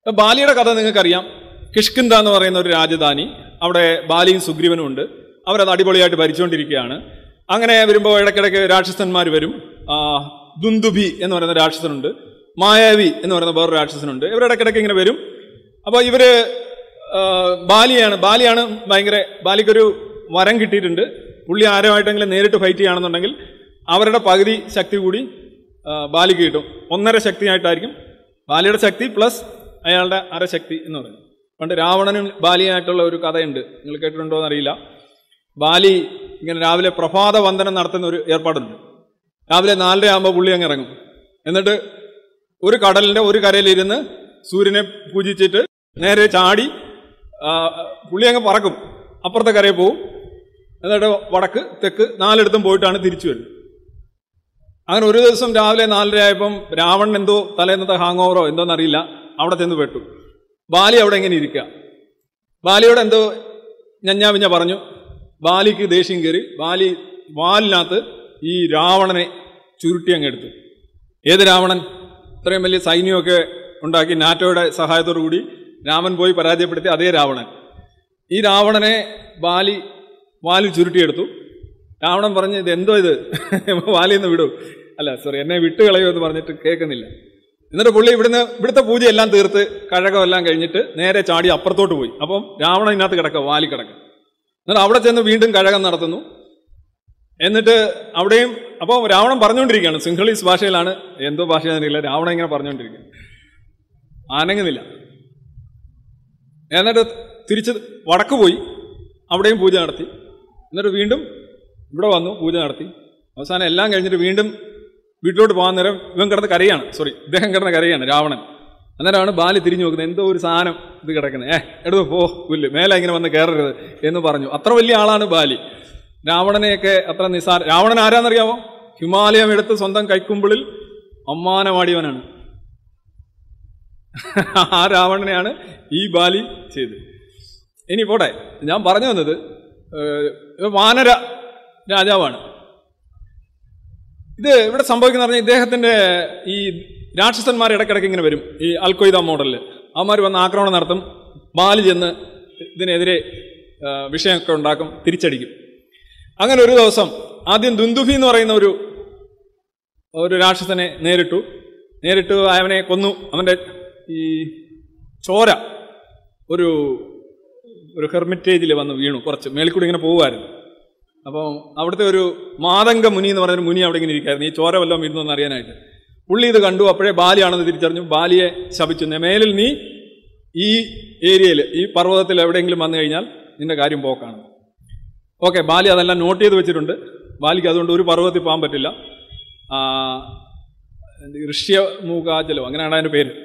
ബാലിയുടെ കഥ നിങ്ങൾക്കറിയാം കിഷ്കിന്ത എന്ന് പറയുന്ന ഒരു രാജധാനി അവിടെ ബാലിയും സുഗ്രീവനും ഉണ്ട് അവരത് അടിപൊളിയായിട്ട് ഭരിച്ചുകൊണ്ടിരിക്കുകയാണ് അങ്ങനെ വരുമ്പോൾ ഇടയ്ക്കിടയ്ക്ക് രാക്ഷസന്മാർ വരും ആ, ദുന്ദുഭി എന്ന് പറയുന്ന രാക്ഷസനുണ്ട് മായാവി എന്ന് പറയുന്ന വേറൊരു രാക്ഷസനുണ്ട് ഇവർ ഇടയ്ക്കിടയ്ക്ക് ഇങ്ങനെ വരും അപ്പോൾ ഇവര് ആ, ബാലിയാണ് ബാലിയാണ് ഭയങ്കര ബാലിക്കൊരു വരം കിട്ടിയിട്ടുണ്ട് പുള്ളി ആരുമായിട്ടെങ്കിലും നേരിട്ട് ഫൈറ്റ് ചെയ്യുകയാണെന്നുണ്ടെങ്കിൽ അവരുടെ പകുതി ശക്തി കൂടി ആ, ബാലിക്ക് കിട്ടും ഒന്നര ശക്തിയായിട്ടായിരിക്കും ബാലിയുടെ ശക്തി പ്ലസ് അയാളുടെ അരശക്തി എന്ന് പറയും പണ്ട് രാവണനും ബാലിയായിട്ടുള്ള ഒരു കഥയുണ്ട് നിങ്ങൾ കേട്ടിട്ടുണ്ടോ എന്നറിയില്ല ബാലി ഇങ്ങനെ രാവിലെ പ്രഭാത വന്ദനം നടത്തുന്ന ഒരു ഏർപ്പാടുണ്ട് രാവിലെ നാലര ആകുമ്പോൾ പുള്ളി അങ്ങ് ഇറങ്ങും എന്നിട്ട് ഒരു കടലിന്റെ ഒരു കരയിലിരുന്ന് സൂര്യനെ പൂജിച്ചിട്ട് നേരെ ചാടി ആ, പുള്ളി അങ്ങ് പറക്കും അപ്പുറത്തെ കരയിൽ പോവും എന്നിട്ട് വടക്ക് തെക്ക് നാലിടത്തും പോയിട്ടാണ് തിരിച്ചു വരുന്നത് അങ്ങനെ ഒരു ദിവസം രാവിലെ നാലര ആയപ്പം രാവണൻ എന്തോ തലേന്നത്തെ ഹാങ് ഓവറോ എന്തോന്നറിയില്ല അവിടെ ചെന്ന് പെട്ടു ബാലി അവിടെ എങ്ങനെ ഇരിക്കുക ബാലിയോട് എന്തോ ഞഞ്ഞാവിഞ്ഞ പറഞ്ഞു ബാലിക്ക് ദേഷ്യം കയറി ബാലി വാലിനകത്ത് ഈ രാവണനെ ചുരുട്ടി അങ്ങ് എടുത്തു ഏത് രാവണൻ ഇത്രയും വലിയ സൈന്യമൊക്കെ ഉണ്ടാക്കി നാറ്റോയുടെ സഹായത്തോടു കൂടി രാമൻ പോയി പരാജയപ്പെടുത്തി അതേ രാവണൻ ഈ രാവണനെ ബാലി വാലിൽ ചുരുട്ടിയെടുത്തു രാവണൻ പറഞ്ഞ് ഇത് എന്തോ ഇത് വാലിൽ നിന്ന് വിടൂ അല്ല സോറി എന്നെ വിട്ടുകളയോ എന്ന് പറഞ്ഞിട്ട് കേൾക്കുന്നില്ല എന്നിട്ട് പുള്ളി ഇവിടുന്ന് ഇവിടുത്തെ പൂജയെല്ലാം തീർത്ത് കഴകമെല്ലാം കഴിഞ്ഞിട്ട് നേരെ ചാടി അപ്പുറത്തോട്ട് പോയി അപ്പം രാവണൻ ഇതിനകത്ത് കിടക്കുക വാലി കിടക്കുക എന്നിട്ട് അവിടെ ചെന്ന് വീണ്ടും കഴകം നടത്തുന്നു എന്നിട്ട് അവിടെയും അപ്പോൾ രാവണൻ പറഞ്ഞുകൊണ്ടിരിക്കുകയാണ് സിംഹളീസ് ഭാഷയിലാണ് എന്തോ ഭാഷയാണെന്നറിയില്ല രാവണൻ ഇങ്ങനെ പറഞ്ഞുകൊണ്ടിരിക്കുകയാണ് ആനങ്ങുന്നില്ല എന്നിട്ട് തിരിച്ച് വടക്ക് പോയി അവിടെയും പൂജ നടത്തി എന്നിട്ട് വീണ്ടും ഇവിടെ വന്നു പൂജ നടത്തി അവസാനം എല്ലാം കഴിഞ്ഞിട്ട് വീണ്ടും വീട്ടിലോട്ട് പോകാൻ നേരം ഇവൻ കിടന്ന് കരയാണ് സോറി ഇദ്ദേഹം കിടന്ന് കരയാണ് രാവണൻ അന്നേരമാണ് ബാലി തിരിഞ്ഞു നോക്കുന്നത് എന്തോ ഒരു സാധനം ഇത് കിടക്കുന്നത് ഏ എടുത്തു പോ പുല്ല് മേലെ ഇങ്ങനെ വന്ന് കയറരുത് എന്ന് പറഞ്ഞു അത്ര വലിയ ആളാണ് ബാലി രാവണനെയൊക്കെ അത്ര നിസാര രാവണൻ ആരാന്നറിയാമോ ഹിമാലയം എടുത്ത് സ്വന്തം കൈക്കുമ്പിളിൽ അമ്മാനമാടിയവനാണ് ആ രാവണനെയാണ് ഈ ബാലി ചെയ്തത് ഇനി പോട്ടെ ഞാൻ പറഞ്ഞു വന്നത് ഏഹ്, ഇത് വാനര രാജാവാണ് ഇത് ഇവിടെ സംഭവിക്കുന്ന പറഞ്ഞാൽ ഇദ്ദേഹത്തിന്റെ ഈ രാക്ഷസന്മാർ ഇടയ്ക്കിടയ്ക്ക് ഇങ്ങനെ വരും ഈ അൽക്കൊയ്ത മോഡലിൽ അവന്മാർ വന്ന് ആക്രമണം നടത്തും ബാലി ചെന്ന് ഇതിനെതിരെ ആ, വിഷയമൊക്കെ ഉണ്ടാക്കും തിരിച്ചടിക്കും അങ്ങനെ ഒരു ദിവസം ആദ്യം ദുന്ദുഭി എന്ന് പറയുന്ന ഒരു ഒരു രാക്ഷസനെ നേരിട്ടു നേരിട്ട് അവനെ കൊന്നു അവന്റെ ഈ ചോര ഒരു ഒരു ഹെർമിറ്റേജിൽ വന്ന് വീണു കുറച്ച് മേളിക്കൂടി ഇങ്ങനെ പോവുമായിരുന്നു അപ്പം അവിടുത്തെ ഒരു മാതംഗ മുനി എന്ന് പറയുന്ന ഒരു മുനി അവിടെ ഇങ്ങനെ ഇരിക്കായിരുന്നു ഈ ചോര വല്ലതും വീഴുന്നു എന്ന് അറിയാനായിട്ട് പുള്ളി ഇത് കണ്ടു അപ്പോഴേ ബാലിയാണെന്ന് തിരിച്ചറിഞ്ഞു ബാലിയെ ശപിച്ചു മേലിൽ നീ ഈ ഏരിയയിൽ ഈ പർവ്വതത്തിൽ എവിടെയെങ്കിലും വന്നു കഴിഞ്ഞാൽ നിന്റെ കാര്യം പോക്കാണ് ഓക്കെ ബാലി അതെല്ലാം നോട്ട് ചെയ്ത് വെച്ചിട്ടുണ്ട് ബാലിക്ക് അതുകൊണ്ട് ഒരു പർവ്വതത്തിൽ പോകാൻ പറ്റില്ല ആ, എന്ത് ഋഷ്യമൂകാചലോ അങ്ങനെയാണ് അതിൻ്റെ പേര്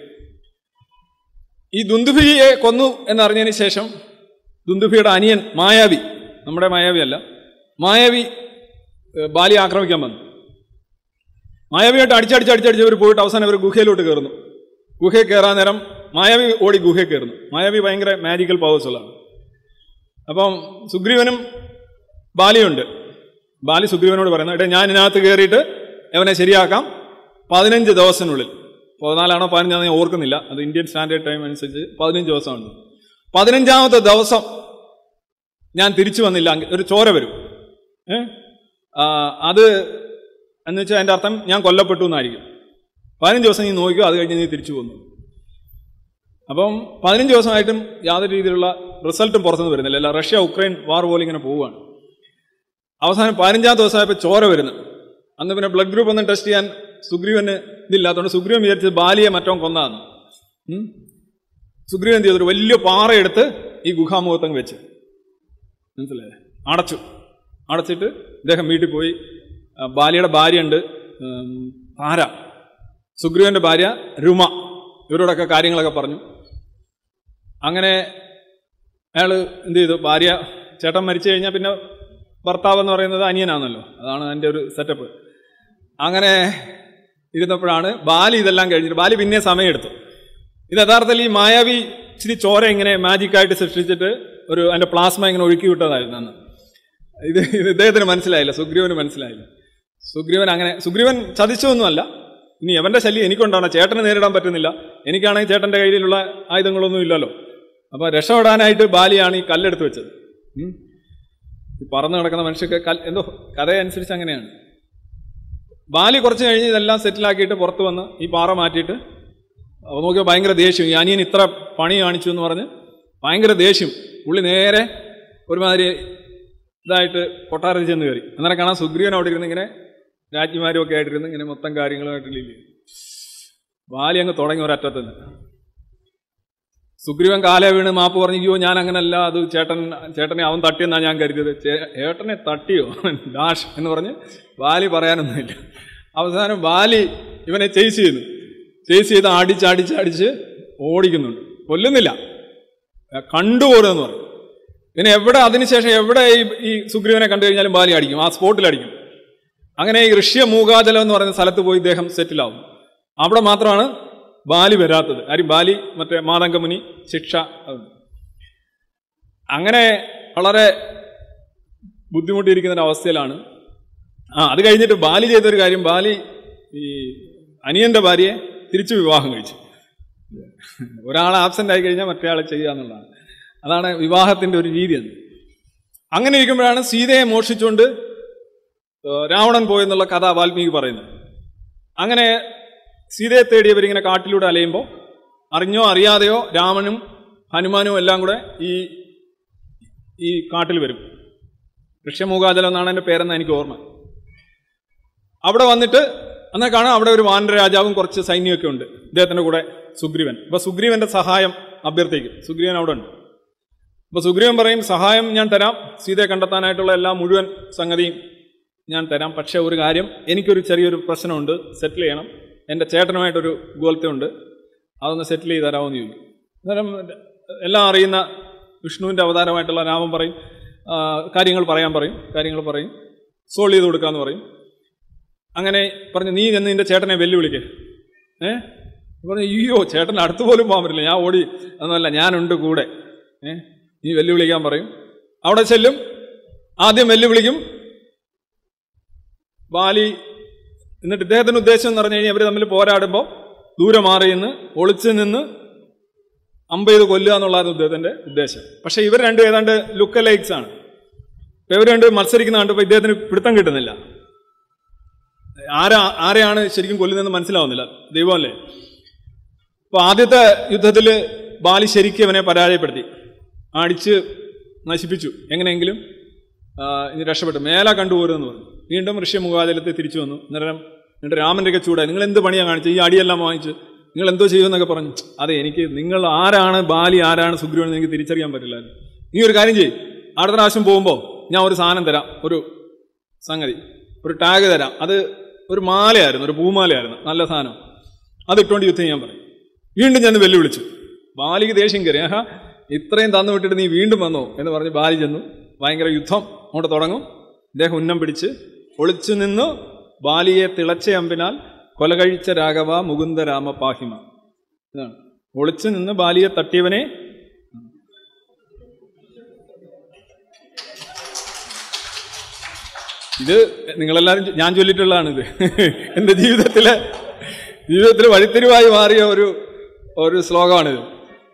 ഈ ദുന്ദുഭിയെ കൊന്നു എന്നറിഞ്ഞതിന് ശേഷം ദുന്ദുഭിയുടെ അനിയൻ മായാവി നമ്മുടെ മായാവി അല്ല മായാവി ഏഹ്, ബാലിയെ ആക്രമിക്കാൻ വന്നു മായാവിയായിട്ട് അടിച്ചടിച്ച് അടിച്ചടിച്ച് അവർ പോയിട്ട് അവസാനം അവർ ഗുഹയിലോട്ട് കയറുന്നു ഗുഹയിൽ കയറാൻ നേരം മായാവി ഓടി ഗുഹയിൽ കയറുന്നു മായാവി ഭയങ്കര മാജിക്കൽ പവേഴ്സ് ഉള്ളതാണ് അപ്പം സുഗ്രീവനും ബാലിയുണ്ട് ബാലി സുഗ്രീവനോട് പറയുന്നു എടേ ഞാൻ ഇതിനകത്ത് കയറിയിട്ട് അവനെ ശരിയാക്കാം പതിനഞ്ച് ദിവസത്തിനുള്ളിൽ പതിനാലാണോ പതിനഞ്ചാണോ ഞാൻ ഓർക്കുന്നില്ല അത് ഇന്ത്യൻ സ്റ്റാൻഡേർഡ് ടൈം അനുസരിച്ച് പതിനഞ്ച് ദിവസമുണ്ട് പതിനഞ്ചാമത്തെ ദിവസം ഞാൻ തിരിച്ചു വന്നില്ല എങ്കിൽ ഒരു ചോര വരും ഏ ആ, അത് എന്ന് വെച്ചാൽ അതിൻ്റെ അർത്ഥം ഞാൻ കൊല്ലപ്പെട്ടു എന്നായിരിക്കും പതിനഞ്ച് ദിവസം നീ നോക്കിയോ അത് കഴിഞ്ഞ് നീ തിരിച്ചു പോന്നു അപ്പം പതിനഞ്ച് ദിവസമായിട്ടും യാതൊരു രീതിയിലുള്ള റിസൾട്ടും പുറത്തുനിന്ന് വരുന്നില്ല അല്ല റഷ്യ ഉക്രൈൻ വാർ പോലെ ഇങ്ങനെ പോവുകയാണ് അവസാനം പതിനഞ്ചാം ദിവസമായപ്പോൾ ചോര വരുന്നു അന്ന് പിന്നെ ബ്ലഡ് ഗ്രൂപ്പ് ഒന്നും ടെസ്റ്റ് ചെയ്യാൻ സുഗ്രീവന് ഇതില്ലാത്തതുകൊണ്ട് സുഗ്രീവൻ വിചാരിച്ചത് ബാലിയെ മറ്റോ കൊന്നാന്ന് ഉം. സുഗ്രീവൻ എന്ത് ചെയ്തു ഒരു വലിയ പാറയെടുത്ത് ഈ ഗുഹാമുഖത്തങ്ങ് വെച്ച് മനസ്സിലായേ അടച്ചു അടച്ചിട്ട് ഇദ്ദേഹം വീട്ടിൽ പോയി ആ, ബാലിയുടെ ഭാര്യയുണ്ട് ഉം, താര സുഗ്രീവന്റെ ഭാര്യ രുമ ഇവരോടൊക്കെ കാര്യങ്ങളൊക്കെ പറഞ്ഞു അങ്ങനെ അയാൾ എന്ത് ചെയ്തു ഭാര്യ ചേട്ടൻ മരിച്ചു കഴിഞ്ഞാൽ പിന്നെ ഭർത്താവ് എന്ന് പറയുന്നത് അനിയനാണല്ലോ അതാണ് അതിൻ്റെ ഒരു സെറ്റപ്പ് അങ്ങനെ ഇരുന്നപ്പോഴാണ് ബാലി ഇതെല്ലാം കഴിഞ്ഞിട്ട് ബാലി പിന്നെ സമയമെടുത്തു ഇത് യഥാർത്ഥത്തിൽ ഈ മായാവി ഇച്ചിരി ചോര ഇങ്ങനെ മാജിക്കായിട്ട് സൃഷ്ടിച്ചിട്ട് ഒരു അതിന്റെ പ്ലാസ്മ ഇങ്ങനെ ഒഴുക്കി വിട്ടതായിരുന്നു അന്ന് ഇത് ഇത് ഇദ്ദേഹത്തിന് മനസ്സിലായില്ല സുഗ്രീവന് മനസ്സിലായില്ല സുഗ്രീവൻ അങ്ങനെ സുഗ്രീവൻ ചതിച്ചൊന്നുമല്ല ഇനി എവന്റെ ശല്യം എനിക്കുണ്ടാണ് ചേട്ടനെ നേരിടാൻ പറ്റുന്നില്ല എനിക്കാണെങ്കിൽ ചേട്ടന്റെ കയ്യിലുള്ള ആയുധങ്ങളൊന്നും ഇല്ലല്ലോ അപ്പൊ രക്ഷപ്പെടാനായിട്ട് ബാലിയാണ് ഈ കല്ലെടുത്ത് വെച്ചത് ഉം. ഈ പറന്ന് കിടക്കുന്ന മനുഷ്യർക്ക് കൽ എന്തോ കഥയനുസരിച്ച് അങ്ങനെയാണ് ബാലി കുറച്ച് കഴിഞ്ഞ് ഇതെല്ലാം സെറ്റിലാക്കിയിട്ട് പുറത്ത് വന്ന് ഈ പാറ മാറ്റിയിട്ട് അപ്പോൾ നോക്കിയപ്പോൾ ഭയങ്കര ദേഷ്യം ഈ അനിയൻ ഇത്ര പണി കാണിച്ചു എന്ന് പറഞ്ഞ് ഭയങ്കര ദേഷ്യം പുള്ളി നേരെ ഒരുമാതിരി ഇതായിട്ട് കൊട്ടാരത്തിൽ ചെന്ന് കയറി അന്നേരം കാണാൻ സുഗ്രീവൻ അവിടെ ഇരുന്ന് ഇങ്ങനെ രാജ്ഞിമാരും ഒക്കെ ആയിട്ടിരുന്ന് ഇങ്ങനെ മൊത്തം കാര്യങ്ങളുമായിട്ട് ലീല് ചെയ്തു. ബാലി അങ്ങ് തുടങ്ങി ഒരറ്റത്ത് നിന്ന് സുഗ്രീവൻ കാല വീണ് മാപ്പ് പറഞ്ഞു അയ്യോ ഞാൻ അങ്ങനല്ല അത് ചേട്ടൻ ചേട്ടനെ അവൻ തട്ടിയെന്നാ ഞാൻ കരുതിയത് ചേ- ചേട്ടനെ തട്ടിയോ ഡാഷ് എന്ന് പറഞ്ഞ് ബാലി പറയാനൊന്നുമില്ല അവസാനം ബാലി ഇവനെ ചേസ് ചെയ്യുന്നു ചേസ് ചെയ്ത് അടിച്ച് അടിച്ച് അടിച്ച് ഓടിക്കുന്നുണ്ട് കൊല്ലുന്നില്ല കണ്ടുപോരുമെന്ന് പറയും പിന്നെ എവിടെ അതിനുശേഷം എവിടെ ഈ ഈ സുഗ്രീവനെ കണ്ടു കഴിഞ്ഞാലും ബാലി അടിക്കും ആ സ്പോട്ടിൽ അടിക്കും അങ്ങനെ ഈ ഋഷ്യ മൂകാചലം എന്ന് പറയുന്ന സ്ഥലത്ത് പോയി ഇദ്ദേഹം സെറ്റിലാവും അവിടെ മാത്രമാണ് ബാലി വരാത്തത് കാര്യം ബാലി മറ്റേ മാതംഗമുനി ശിക്ഷ അതുണ്ട്. അങ്ങനെ വളരെ ബുദ്ധിമുട്ടിയിരിക്കുന്ന ഒരു അവസ്ഥയിലാണ് ആ അത് കഴിഞ്ഞിട്ട് ബാലി ചെയ്തൊരു കാര്യം ബാലി ഈ അനിയന്റെ ഭാര്യയെ തിരിച്ചു വിവാഹം കഴിച്ചു ഒരാൾ ആബ്സെന്റ് ആയി കഴിഞ്ഞാൽ മറ്റേ ആളെ ചെയ്യുക എന്നുള്ളതാണ് അതാണ് വിവാഹത്തിന്റെ ഒരു രീതി അത് അങ്ങനെ ഇരിക്കുമ്പോഴാണ് സീതയെ മോഷിച്ചുകൊണ്ട് ഏഹ് രാവണൻ പോയെന്നുള്ള കഥ വാൽമീകി പറയുന്നത് അങ്ങനെ സീതയെ തേടിയവരിങ്ങനെ കാട്ടിലൂടെ അലയുമ്പോൾ അറിഞ്ഞോ അറിയാതെയോ രാമനും ഹനുമാനും എല്ലാം കൂടെ ഈ ഈ കാട്ടിൽ വരും ഋഷ്യമൂകാചലം എന്നാണ് എൻ്റെ പേരെന്ന് എനിക്ക് ഓർമ്മ അവിടെ വന്നിട്ട് എന്നാൽ കാണാം അവിടെ ഒരു വാനര രാജാവും കുറച്ച് സൈന്യമൊക്കെ ഉണ്ട് ഇദ്ദേഹത്തിന്റെ കൂടെ സുഗ്രീവൻ അപ്പൊ സുഗ്രീവന്റെ സഹായം അഭ്യർത്ഥിക്കും സുഗ്രീവൻ അവിടെ ഉണ്ട് അപ്പൊ സുഗ്രീവൻ പറയും സഹായം ഞാൻ തരാം സീതയെ കണ്ടെത്താനായിട്ടുള്ള എല്ലാ മുഴുവൻ സംഗതിയും ഞാൻ തരാം പക്ഷെ ഒരു കാര്യം എനിക്കൊരു ചെറിയൊരു പ്രശ്നമുണ്ട് സെറ്റിൽ ചെയ്യണം എൻ്റെ ചേട്ടനുമായിട്ടൊരു ഗോലത്തെയുണ്ട് അതൊന്ന് സെറ്റിൽ ചെയ്ത് തരാമോ എന്ന് ചോദിക്കും അന്നേരം എല്ലാം അറിയുന്ന വിഷ്ണുവിൻ്റെ അവതാരമായിട്ടുള്ള രാമൻ പറയും ആ, കാര്യങ്ങൾ പറയാൻ പറയും കാര്യങ്ങൾ പറയും സോൾവ് ചെയ്ത് കൊടുക്കാമെന്ന് പറയും അങ്ങനെ പറഞ്ഞു നീ ചെന്ന് നിന്റെ ചേട്ടനെ വെല്ലുവിളിക്കേ ഏ പറഞ്ഞു അയ്യോ ചേട്ടൻ അടുത്ത് പോലും പോകാൻ പറ്റില്ല ഞാൻ ഓടി അതൊന്നുമല്ല ഞാനുണ്ട് കൂടെ ഏ നീ വെല്ലുവിളിക്കാൻ പറയും അവിടെ ചെല്ലും ആദ്യം വെല്ലുവിളിക്കും ബാലി എന്നിട്ട് ഇദ്ദേഹത്തിന്റെ ഉദ്ദേശം എന്ന് പറഞ്ഞു കഴിഞ്ഞാൽ ഇവർ തമ്മിൽ പോരാടുമ്പോൾ ദൂരെ മാറി നിന്ന് ഒളിച്ച് നിന്ന് അമ്പ ചെയ്ത് കൊല്ലുക എന്നുള്ളതാണ് ഇദ്ദേഹത്തിന്റെ ഉദ്ദേശം പക്ഷെ ഇവർ രണ്ടും ഏതാണ്ട് ലുക്ക് ലൈക്സ് ആണ് അപ്പൊ ഇവർ രണ്ട് മത്സരിക്കുന്ന കണ്ടപ്പോൾ ഇദ്ദേഹത്തിന് പിടുത്തം കിട്ടുന്നില്ല ആരാ ആരെയാണ് ശരിക്കും കൊല്ലുന്നതെന്ന് മനസ്സിലാവുന്നില്ല ദൈവമല്ലേ അപ്പൊ ആദ്യത്തെ യുദ്ധത്തിൽ ബാലി ശരിക്കും അവനെ പരാജയപ്പെടുത്തി അടിച്ച് നശിപ്പിച്ചു എങ്ങനെയെങ്കിലും ആ, ഇനി രക്ഷപ്പെട്ടു മേല കണ്ടുപോരുമെന്ന് പറഞ്ഞു വീണ്ടും ഋഷ്യമുഖാചലത്തിൽ തിരിച്ചു വന്നു അന്നേരം എന്നിട്ട് രാമന്റെ ഒക്കെ ചൂടായി നിങ്ങൾ എന്ത് പണിയാണ് കാണിച്ചത് ഈ അടിയെല്ലാം വാങ്ങിച്ച് നിങ്ങൾ എന്തോ ചെയ്യുമെന്നൊക്കെ പറഞ്ഞു അതെ എനിക്ക് നിങ്ങൾ ആരാണ് ബാലി ആരാണ് സുഗ്രീവൻ എന്ന് എനിക്ക് തിരിച്ചറിയാൻ പറ്റില്ലായിരുന്നു നീ ഒരു കാര്യം ചെയ്യും അടുത്ത പ്രാവശ്യം പോകുമ്പോൾ ഞാൻ ഒരു സാധനം തരാം ഒരു സംഗതി ഒരു ടാഗ് തരാം അത് ഒരു മാലയായിരുന്നു ഒരു പൂമാലയായിരുന്നു നല്ല സാധനം അത് ഇട്ടുകൊണ്ട് യുദ്ധം ചെയ്യാൻ പറയും വീണ്ടും ഞാൻ വെല്ലുവിളിച്ചു ബാലിക്ക് ദേഷ്യം കയറി ആഹാ ഇത്രയും തന്നു വിട്ടിട്ട് നീ വീണ്ടും വന്നോ എന്ന് പറഞ്ഞ് ബാലി ചെന്നു ഭയങ്കര യുദ്ധം അങ്ങോട്ട് തുടങ്ങും ഇദ്ദേഹം ഉന്നം പിടിച്ച് ഒളിച്ചു നിന്ന് ബാലിയെ തിളച്ച അമ്പിനാൽ കൊലകഴിച്ച രാഘവ മുകുന്ദരാമ പാഹിമ ഇതാണ് ഒളിച്ചു നിന്ന് ബാലിയെ തട്ടിയവനെ ഇത് നിങ്ങളെല്ലാവരും ചൊ- ഞാൻ ചൊല്ലിയിട്ടുള്ളതാണ് ഇത് എൻ്റെ ജീവിതത്തിലെ ജീവിതത്തിൽ വഴിത്തിരിവായി മാറിയ ഒരു ഒരു ശ്ലോകമാണിത്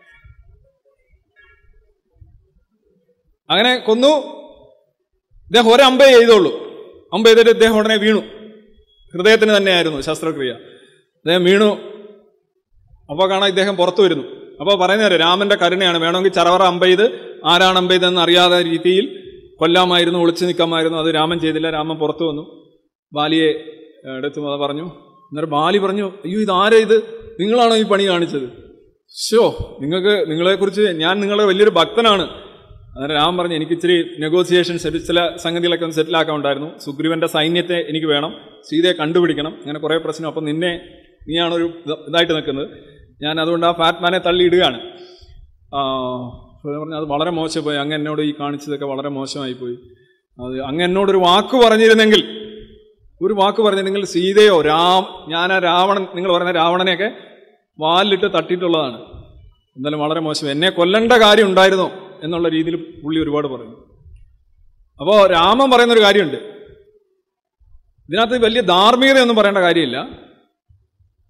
അങ്ങനെ കൊന്നു ഇദ്ദേഹം ഒരമ്പേ ചെയ്തോളൂ അമ്പ ചെയ്തിട്ട് ഇദ്ദേഹം ഉടനെ വീണു ഹൃദയത്തിന് തന്നെയായിരുന്നു ശസ്ത്രക്രിയ അദ്ദേഹം വീണു അപ്പോൾ കാണാൻ ഇദ്ദേഹം പുറത്തു വരുന്നു അപ്പോൾ പറയുന്നത് രാമന്റെ കരുണയാണ് വേണമെങ്കിൽ ചറവറ അമ്പ ചെയ്ത് ആരാണ് അമ്പ ചെയ്തതെന്ന് അറിയാത്ത രീതിയിൽ കൊല്ലാമായിരുന്നു ഒളിച്ചു നിൽക്കാമായിരുന്നു അത് രാമൻ ചെയ്തില്ല രാമൻ പുറത്തു വന്നു ബാലിയെ ഏഹ്, എടുത്ത് അത് പറഞ്ഞു അന്നേരം ബാലി പറഞ്ഞു അയ്യോ ഇത് ആരാ ഇത് നിങ്ങളാണോ ഈ പണി കാണിച്ചത് ഷോ നിങ്ങൾക്ക് നിങ്ങളെക്കുറിച്ച് ഞാൻ നിങ്ങളുടെ വലിയൊരു ഭക്തനാണ് അന്നേരം രാമൻ പറഞ്ഞു എനിക്ക് ഇച്ചിരി നെഗോസിയേഷൻസ് ഒരു ചില സംഗതികളൊക്കെ ഒന്ന് സെറ്റിലാക്കാൻ ഉണ്ടായിരുന്നു സുഗ്രീവന്റെ സൈന്യത്തെ എനിക്ക് വേണം സീതയെ കണ്ടുപിടിക്കണം അങ്ങനെ കുറേ പ്രശ്നം അപ്പം നിന്നെ നീയാണൊരു ഇത് ഇതായിട്ട് നിൽക്കുന്നത് ഞാൻ അതുകൊണ്ട് ആ ഫാറ്റ്മാനെ തള്ളിയിടുകയാണ് ആ, അപ്പോൾ ഞാൻ പറഞ്ഞു അത് വളരെ മോശമായി അങ്ങ് എന്നോട് ഈ കാണിച്ചതൊക്കെ വളരെ മോശമായി പോയി അത് അങ്ങ് എന്നോടൊരു വാക്ക് പറഞ്ഞിരുന്നെങ്കിൽ ഒരു വാക്ക് പറഞ്ഞിരുന്നെങ്കിൽ സീതയോ രാം ഞാൻ ആ രാവണൻ നിങ്ങൾ പറയുന്ന രാവണനെയൊക്കെ വാലിലിട്ട് തട്ടിയിട്ടുള്ളതാണ് എന്തായാലും വളരെ മോശം എന്നെ കൊല്ലേണ്ട കാര്യം ഉണ്ടായിരുന്നോ എന്നുള്ള രീതിയിൽ പുള്ളി ഒരുപാട് പറഞ്ഞു അപ്പോൾ രാമൻ പറയുന്നൊരു കാര്യമുണ്ട് ഇതിനകത്ത് വലിയ ധാർമ്മികതയൊന്നും പറയേണ്ട കാര്യമില്ല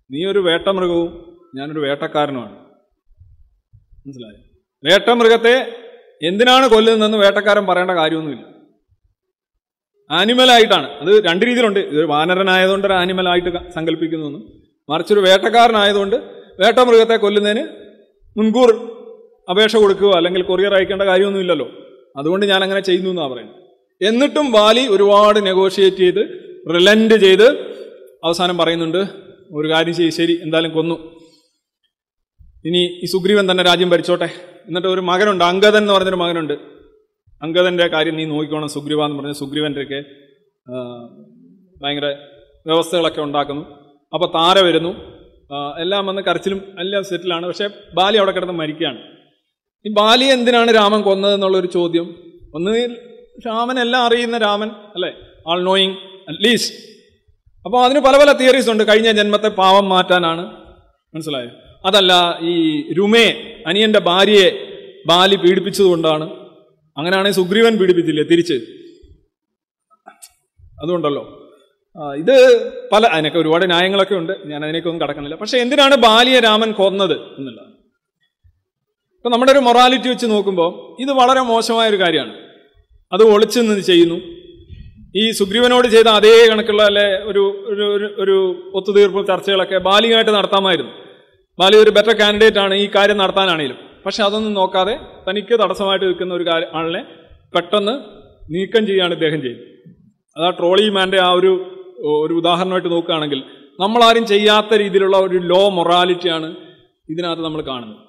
നീ ഒരു വേട്ടമൃഗവും ഞാനൊരു വേട്ടക്കാരനുമാണ് മനസ്സിലായോ വേട്ടമൃഗത്തെ എന്തിനാണ് കൊല്ലുന്നതെന്ന് വേട്ടക്കാരൻ പറയേണ്ട കാര്യമൊന്നുമില്ല ആനിമലായിട്ടാണ് അത് രണ്ട് രീതിയിലുണ്ട് ഇതൊരു വാനരനായതുകൊണ്ട് ഒരു ആനിമലായിട്ട് ക- സങ്കല്പിക്കുന്നു മറിച്ചൊരു വേട്ടക്കാരനായതുകൊണ്ട് വേട്ടമൃഗത്തെ കൊല്ലുന്നതിന് മുൻകൂർ അപേക്ഷ കൊടുക്കുകയോ അല്ലെങ്കിൽ കൊറിയർ അയക്കേണ്ട കാര്യമൊന്നുമില്ലല്ലോ അതുകൊണ്ട് ഞാൻ അങ്ങനെ ചെയ്യുന്നു എന്നാണ് പറയുന്നത് എന്നിട്ടും വാലി ഒരുപാട് നെഗോഷിയേറ്റ് ചെയ്ത് റിലൻഡ് ചെയ്ത് അവസാനം പറയുന്നുണ്ട് ഒരു കാര്യം ചെയ്യ് ശരി എന്തായാലും കൊന്നു ഇനി ഈ സുഗ്രീവൻ തന്നെ രാജ്യം ഭരിച്ചോട്ടെ എന്നിട്ട് ഒരു മകനുണ്ട് അങ്കദൻ എന്ന് പറഞ്ഞൊരു മകനുണ്ട് അങ്കദന്റെ കാര്യം നീ നോക്കിക്കോണം സുഗ്രീവ എന്ന് പറഞ്ഞ് സുഗ്രീവന്റെ ഒക്കെ ആ, ഭയങ്കര വ്യവസ്ഥകളൊക്കെ ഉണ്ടാക്കുന്നു അപ്പൊ താര വരുന്നു ആ, എല്ലാം വന്ന് കരച്ചിലും എല്ലാം സെറ്റിലാണ് പക്ഷെ ബാലി അവിടെ കിടന്ന് മരിക്കുകയാണ് ഈ ബാലി എന്തിനാണ് രാമൻ കൊന്നത് എന്നുള്ളൊരു ചോദ്യം ഒന്ന് രാമൻ എല്ലാം അറിയുന്ന രാമൻ അല്ലേ ആൾ നോയിങ് അറ്റ്ലീസ്റ്റ് അപ്പോൾ അതിന് പല പല തിയറീസ് ഉണ്ട് കഴിഞ്ഞ ജന്മത്തെ പാവം മാറ്റാനാണ് മനസ്സിലായോ അതല്ല ഈ രുമയെ അനിയന്റെ ഭാര്യയെ ബാലി പീഡിപ്പിച്ചതുകൊണ്ടാണ് അങ്ങനെയാണെങ്കിൽ സുഗ്രീവൻ പീഡിപ്പിച്ചില്ലേ തിരിച്ച് അതുകൊണ്ടല്ലോ ആ, ഇത് പല അതിനൊക്കെ ഒരുപാട് ന്യായങ്ങളൊക്കെ ഉണ്ട് ഞാൻ അതിനേക്കൊന്നും കടക്കുന്നില്ല പക്ഷെ എന്തിനാണ് ബാലിയെ രാമൻ കൊന്നത് എന്നുള്ളതാണ് ഇപ്പൊ നമ്മുടെ ഒരു മൊറാലിറ്റി വെച്ച് നോക്കുമ്പോൾ ഇത് വളരെ മോശമായ ഒരു കാര്യമാണ് അത് ഒളിച്ചു നിന്ന് ചെയ്യുന്നു ഈ സുഗ്രീവനോട് ചെയ്ത അതേ കണക്കുള്ള അല്ലെ ഒരു ഒരു ഒരു- ഒരു ഒത്തുതീർപ്പ് ചർച്ചകളൊക്കെ ബാലിയുമായിട്ട് നടത്താമായിരുന്നു ബാലി ഒരു ബെറ്റർ കാൻഡിഡേറ്റ് ആണ് ഈ കാര്യം നടത്താനാണെങ്കിലും പക്ഷെ അതൊന്നും നോക്കാതെ തനിക്ക് തടസ്സമായിട്ട് നിൽക്കുന്ന ഒരു കാര്യം ആളിനെ പെട്ടെന്ന് നീക്കം ചെയ്യുകയാണ് ഇദ്ദേഹം ചെയ്യുന്നത് അത് ആ ട്രോളി മാൻ്റെ ആ ഒരു ഒരു ഉദാഹരണമായിട്ട് നോക്കുകയാണെങ്കിൽ നമ്മളാരും ചെയ്യാത്ത രീതിയിലുള്ള ഒരു ലോ മൊറാലിറ്റിയാണ് ഇതിനകത്ത് നമ്മൾ കാണുന്നത്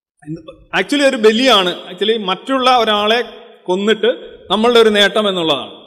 ആക്ച്വലി ഒരു ബലിയാണ് ആക്ച്വലി മറ്റുള്ള ഒരാളെ കൊന്നിട്ട് നമ്മളുടെ ഒരു നേട്ടം എന്നുള്ളതാണ്